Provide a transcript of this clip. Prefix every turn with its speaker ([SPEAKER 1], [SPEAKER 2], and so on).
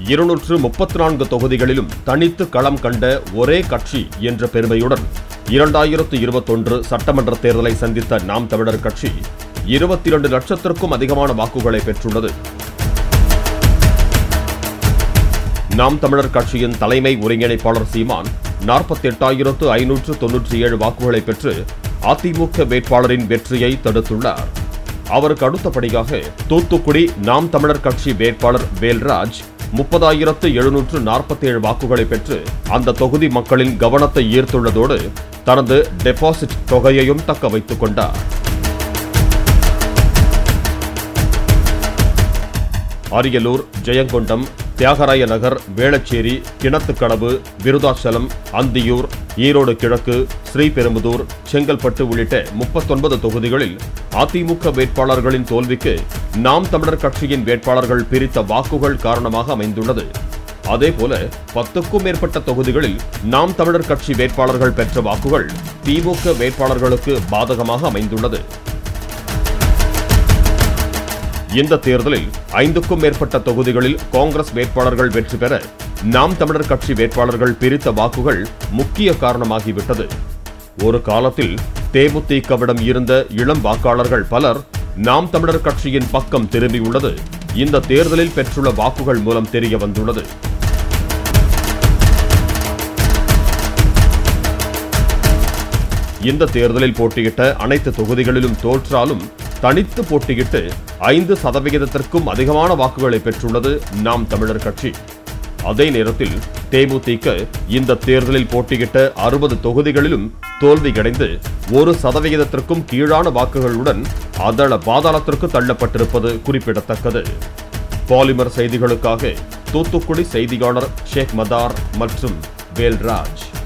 [SPEAKER 1] இருநூற்று முப்பத்தி நான்கு தொகுதிகளிலும் தனித்து களம் கண்ட ஒரே கட்சி என்ற பெருமையுடன் இரண்டாயிரத்து இருபத்தொன்று சட்டமன்ற தேர்தலை சந்தித்த நாம் தமிழர் கட்சி இருபத்தி இரண்டு லட்சத்திற்கும் அதிகமான வாக்குகளை பெற்றுள்ளது நாம் தமிழர் கட்சியின் தலைமை ஒருங்கிணைப்பாளர் சீமான் நாற்பத்தி எட்டாயிரத்து ஐநூற்று தொன்னூற்றி ஏழு வாக்குகளை பெற்று அதிமுக வேட்பாளரின் வெற்றியை தடுத்துள்ளார் அவருக்கு அடுத்தபடியாக தூத்துக்குடி நாம் தமிழர் கட்சி வேட்பாளர் வேல்ராஜ் முப்பதாயிரத்து எழுநூற்று நாற்பத்தி ஏழு வாக்குகளை பெற்று அந்த தொகுதி மக்களின் கவனத்தை ஈர்த்துள்ளதோடு தனது டெபாசிட் தொகையையும் தக்க வைத்துக் கொண்டார் அரியலூர் ஜெயங்கொண்டம் தியாகராய நகர் வேளச்சேரி கிணத்துக்கடவு விருதாச்சலம் அந்தியூர் ஈரோடு கிழக்கு ஸ்ரீபெரும்புதூர் செங்கல்பட்டு உள்ளிட்ட முப்பத்தொன்பது தொகுதிகளில் அதிமுக வேட்பாளர்களின் தோல்விக்கு நாம் தமிழர் கட்சியின் வேட்பாளர்கள் பிரித்த வாக்குகள் காரணமாக அமைந்துள்ளது அதேபோல பத்துக்கும் மேற்பட்ட தொகுதிகளில் நாம் தமிழர் கட்சி வேட்பாளர்கள் பெற்ற வாக்குகள் திமுக வேட்பாளர்களுக்கு பாதகமாக அமைந்துள்ளது இந்த தேர்தலில் ஐந்துக்கும் மேற்பட்ட தொகுதிகளில் காங்கிரஸ் வேட்பாளர்கள் வெற்றி பெற நாம் தமிழர் கட்சி வேட்பாளர்கள் பிரித்த வாக்குகள் முக்கிய காரணமாகிவிட்டது ஒரு காலத்தில் தேமுதிகவிடம் இருந்த இளம் வாக்காளர்கள் பலர் நாம் தமிழர் கட்சியின் பக்கம் திரும்பியுள்ளது இந்த தேர்தலில் பெற்றுள்ள வாக்குகள் மூலம் தெரிய வந்துள்ளது இந்த தேர்தலில் போட்டியிட்ட அனைத்து தொகுதிகளிலும் தோற்றாலும் தனித்து போட்டியிட்டு ஐந்து சதவிகிதத்திற்கும் அதிகமான வாக்குகளை பெற்றுள்ளது நாம் தமிழர் கட்சி அதே நேரத்தில் தேமுதிக இந்த தேர்தலில் போட்டியிட்ட அறுபது தொகுதிகளிலும் தோல்வியடைந்து ஒரு சதவிகிதத்திற்கும் கீழான வாக்குகளுடன் அதள பாதாளத்திற்கு தள்ளப்பட்டிருப்பது குறிப்பிடத்தக்கது பாலிமர் செய்திகளுக்காக தூத்துக்குடி செய்தியாளர் ஷேக் மதார் மற்றும் வேல்ராஜ்